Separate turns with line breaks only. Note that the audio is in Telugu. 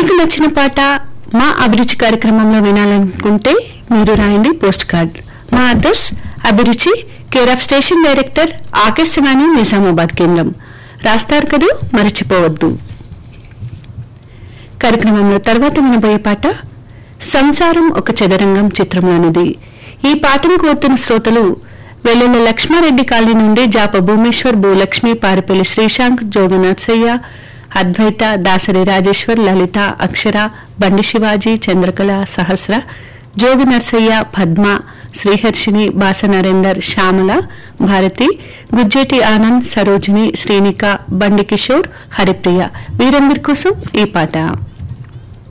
మీకు నచ్చిన పాట మా అభిరుచి కార్యక్రమంలో వినాలనుకుంటే మీరు రాయండి పోస్ట్ కార్డ్ మా address Abhiruchi care of station director Akashvani Nizamabad కేంద్రం రాస్తారు కదూ మరచిపోవద్దు కార్యక్రమంలో తర్వాత వినబోయే పాట సంసారం ఒక చదరంగం చిత్రంలోనిది ఈ పాటను కోరుతున్న శ్రోతలు వెల్లుల లక్ష్మారెడ్డి కాలనీ నుండి జాప భూమేశ్వర్ భూలక్ష్మి పారిపల్లి శ్రీశాంక్ జోగనర్సయ్య అద్వైత దాసరి రాజేశ్వర్ లలిత అక్షర బండి శివాజీ చంద్రకళ సహస్ర జోగి నర్సయ్య పద్మ శ్రీహర్షిని బాస నరేందర్ శ్యామల భారతి గుజ్జేటి ఆనంద్ సరోజిని శ్రీనిక బండి కిషోర్ హరిప్రియ వీరందరి కోసం ఈ పాట